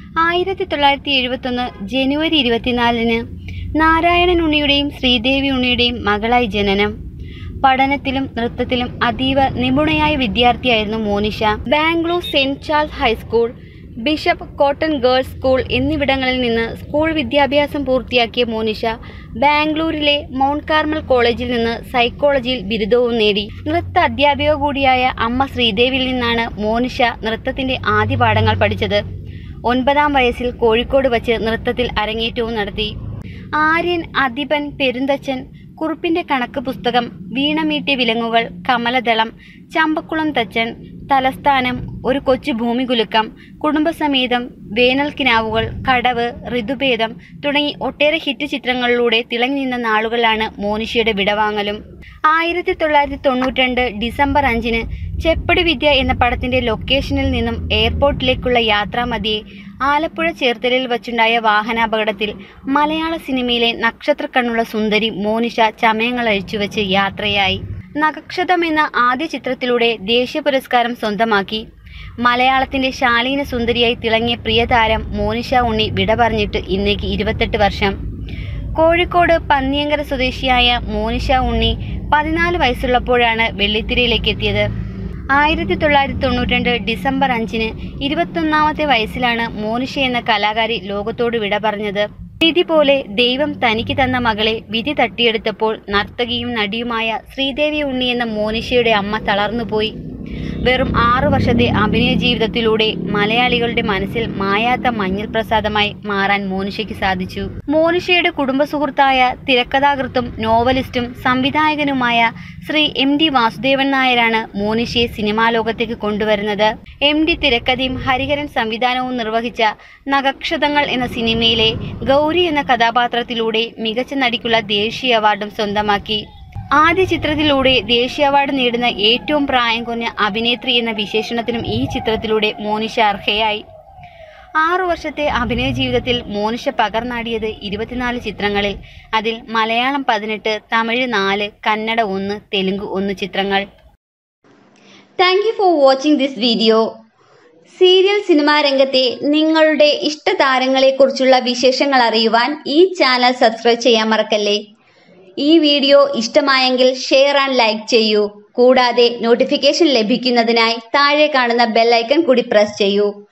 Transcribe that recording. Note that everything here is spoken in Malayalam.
ആയിരത്തി തൊള്ളായിരത്തി എഴുപത്തൊന്ന് ജനുവരി ഇരുപത്തിനാലിന് നാരായണൻ ഉണ്ണിയുടെയും ശ്രീദേവി ഉണ്ണിയുടെയും മകളായി ജനനം പഠനത്തിലും നൃത്തത്തിലും അതീവ നിപുണയായ വിദ്യാർത്ഥിയായിരുന്നു Monisha Bangalore Saint Charles high school Bishop Cotton girls school എന്നിവിടങ്ങളിൽ നിന്ന് സ്കൂൾ വിദ്യാഭ്യാസം പൂർത്തിയാക്കിയ മോനിഷ ബാംഗ്ലൂരിലെ മൗണ്ട് കാർമൽ കോളേജിൽ നിന്ന് സൈക്കോളജിയിൽ ബിരുദവും നേടി നൃത്ത അധ്യാപിക കൂടിയായ അമ്മ ശ്രീദേവിയിൽ നിന്നാണ് മോനിഷ നൃത്തത്തിന്റെ ആദ്യ പാഠങ്ങൾ പഠിച്ചത് ഒൻപതാം വയസ്സിൽ കോഴിക്കോട് വച്ച് നൃത്തത്തിൽ അരങ്ങേറ്റവും നടത്തി ആര്യൻ അധിപൻ പെരുന്തച്ചൻ കുറുപ്പിന്റെ കണക്ക് പുസ്തകം വീണമീട്ടിയ വിലങ്ങുകൾ കമലദളം ചമ്പക്കുളം തച്ചൻ തലസ്ഥാനം ഒരു കൊച്ചു ഭൂമികുലുക്കം കുടുംബസമേതം വേനൽക്കിനാവുകൾ കടവ് ഋതുഭേദം തുടങ്ങി ഒട്ടേറെ ഹിറ്റ് ചിത്രങ്ങളിലൂടെ തിളങ്ങി നിന്ന നാളുകളാണ് മോനിഷയുടെ വിടവാങ്ങലും ആയിരത്തി തൊള്ളായിരത്തി തൊണ്ണൂറ്റിരണ്ട് ഡിസംബർ അഞ്ചിന് ചെപ്പടി വിദ്യ എന്ന പടത്തിന്റെ ലൊക്കേഷനിൽ നിന്നും എയർപോർട്ടിലേക്കുള്ള യാത്രാമധ്യേ ആലപ്പുഴ ചേർത്തലയിൽ വച്ചുണ്ടായ വാഹനാപകടത്തിൽ മലയാള സിനിമയിലെ നക്ഷത്രക്കണ്ണുള്ള സുന്ദരി മോനിഷ ചമയങ്ങൾ അഴിച്ചുവെച്ച് യാത്രയായി നക്ഷതം എന്ന ആദ്യ ചിത്രത്തിലൂടെ ദേശീയ പുരസ്കാരം സ്വന്തമാക്കി മലയാളത്തിന്റെ ശാലീന സുന്ദരിയായി തിളങ്ങിയ പ്രിയതാരം മോനിഷ ഉണ്ണി വിട പറഞ്ഞിട്ട് ഇന്നേക്ക് ഇരുപത്തെട്ട് വർഷം കോഴിക്കോട് പന്നിയങ്കര സ്വദേശിയായ മോനിഷ ഉണ്ണി പതിനാല് വയസ്സുള്ളപ്പോഴാണ് വെള്ളിത്തിരയിലേക്ക് എത്തിയത് ആയിരത്തി തൊള്ളായിരത്തി തൊണ്ണൂറ്റിരണ്ട് ഡിസംബർ അഞ്ചിന് ഇരുപത്തൊന്നാമത്തെ വയസ്സിലാണ് മോനിഷ എന്ന കലാകാരി ലോകത്തോട് വിട പറഞ്ഞത് വിധി പോലെ ദൈവം തനിക്ക് തന്ന മകളെ വിധി തട്ടിയെടുത്തപ്പോൾ നർത്തകിയും നടിയുമായ ശ്രീദേവി ഉണ്ണി എന്ന മോനിഷയുടെ അമ്മ തളർന്നുപോയി വെറും ആറു വർഷത്തെ അഭിനയ ജീവിതത്തിലൂടെ മലയാളികളുടെ മനസ്സിൽ മായാത്ത മഞ്ഞൾ പ്രസാദമായി മാറാൻ മോനിഷയ്ക്ക് സാധിച്ചു മോനിഷയുടെ കുടുംബ സുഹൃത്തായ തിരക്കഥാകൃത്തും നോവലിസ്റ്റും സംവിധായകനുമായ ശ്രീ എം ഡി വാസുദേവൻ നായരാണ് മോനിഷയെ സിനിമാ ലോകത്തേക്ക് കൊണ്ടുവരുന്നത് എം ഡി തിരക്കഥയും ഹരിഹരൻ സംവിധാനവും നിർവഹിച്ച നഗക്ഷതങ്ങൾ എന്ന സിനിമയിലെ ഗൗരി എന്ന കഥാപാത്രത്തിലൂടെ മികച്ച നടിക്കുള്ള ദേശീയ അവാർഡും സ്വന്തമാക്കി ആദ്യ ചിത്രത്തിലൂടെ ദേശീയ അവാർഡ് നേടുന്ന ഏറ്റവും പ്രായം കുറഞ്ഞ അഭിനേത്രി എന്ന വിശേഷണത്തിനും ഈ ചിത്രത്തിലൂടെ മോനിഷ അർഹയായി ആറു വർഷത്തെ അഭിനയ ജീവിതത്തിൽ മോനിഷ പകർന്നാടിയത് ഇരുപത്തിനാല് ചിത്രങ്ങളിൽ അതിൽ മലയാളം പതിനെട്ട് തമിഴ് നാല് കന്നഡ ഒന്ന് തെലുങ്ക് ഒന്ന് ചിത്രങ്ങൾ thank you for watching this video serial cinema രംഗത്തെ നിങ്ങളുടെ ഇഷ്ടതാരങ്ങളെക്കുറിച്ചുള്ള വിശേഷങ്ങൾ അറിയുവാൻ ഈ ചാനൽ സബ്സ്ക്രൈബ് ചെയ്യാൻ മറക്കല്ലേ ഈ വീഡിയോ ഇഷ്ടമായെങ്കിൽ ഷെയർ ആൻഡ് ലൈക്ക് ചെയ്യൂ കൂടാതെ നോട്ടിഫിക്കേഷൻ ലഭിക്കുന്നതിനായി താഴെ കാണുന്ന ബെൽ ഐക്കൺ കൂടി പ്രസ് ചെയ്യൂ